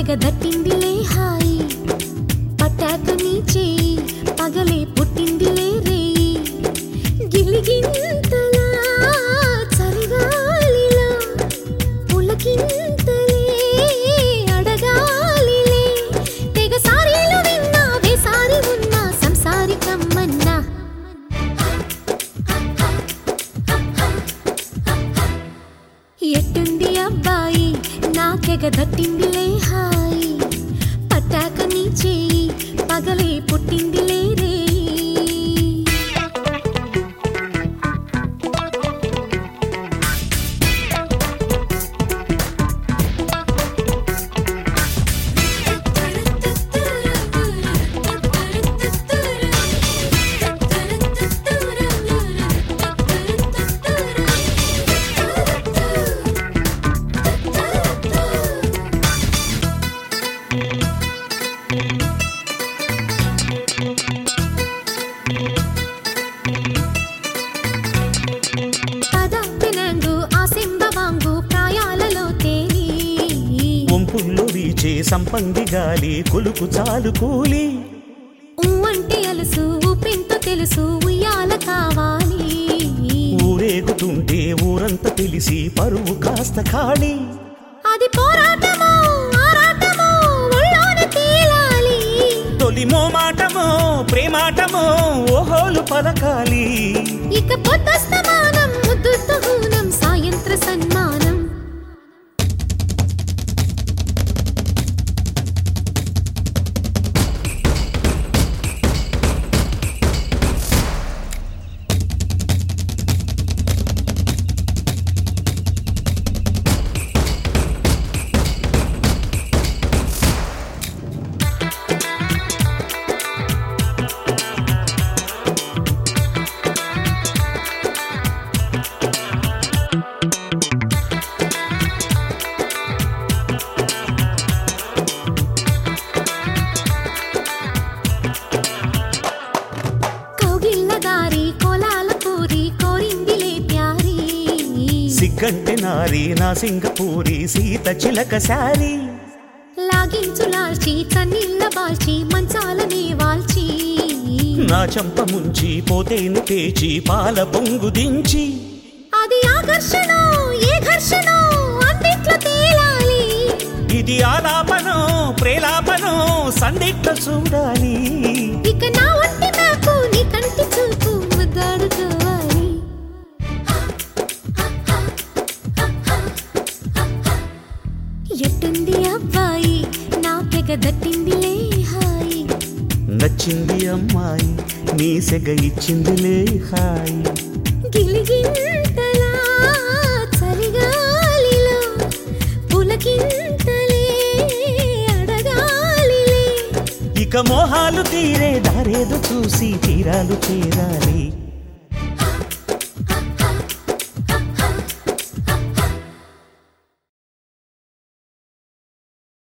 తెగ దట్టిందిలే హాయి పట్టాక నీ చేయి పగలే పుట్టిందిలే రేయి గిలిగింతలా చలిగాలిలో పులకింతలే అడగాలిలే తెగ సారీలు విన్నా వేసారి ఉన్నా సంసారి కమ్మన్నా ఎట్టుంది అబ్బాయి నాకెగ దట్టిందిలే హాయి పట్టాక నీ చేయి పగలే పుట్టిందిలే రే పద పినంగు ఆ సింబవాంగు ప్రాయాలలో తేలి వంపుల్లో వీచే సంపంగి గాలి కొలుకు చాలు కూలి ఊ అంటే అలుసు ఊపింతో తెలుసు ఉయ్యాల కావాలి ఊరేగుతుంటే ఊరంతా తెలిసి పరువు కాస్త ఖాళీ అది పోరాటమో ఆరాటమో ఒళ్ళోన తేలాలి తొలి మోమాటమో ప్రేమాటమో ఓహోలు పలకాలి ఇక పొద్దస్తమానం ముద్దుతో హూనం సాయంత్ర సన్మానం కౌగిళ్ళ దారి కోలాల పూరి కోరిందిలే ప్యారీ సిగ్గంటే నారి నా సింగపూరి సీత చిలక శారీ లాగించులాల్చి చన్నీళ్ళ బాల్చి మంచాలనే వాల్చి నా చంప ముంచి పోతేను పేచి పాల పొంగు దించి అది ఆకర్షణ ఏ ఘర్షణ అన్నిట్లో తేలాలి ఇది ఆలాపనో ప్రేలాపనో సందిగ్ధ చూడాలి ఇక నా ఒంటి నాకు నీ కంటి చూపు ముద్దాడుకోవాలి ఎట్టుంది అబ్బాయి నాకెగ దట్టిందిలే హాయి నచ్చింది అమ్మాయి నీ సెగ ఇచ్చిందిలే హాయి గిలిగింతలా చలిగాలిలో పులకింతలే అడగాలిలే ఇక మోహాలు తీరే దారేదో చూసి తీరాలు చేరాలి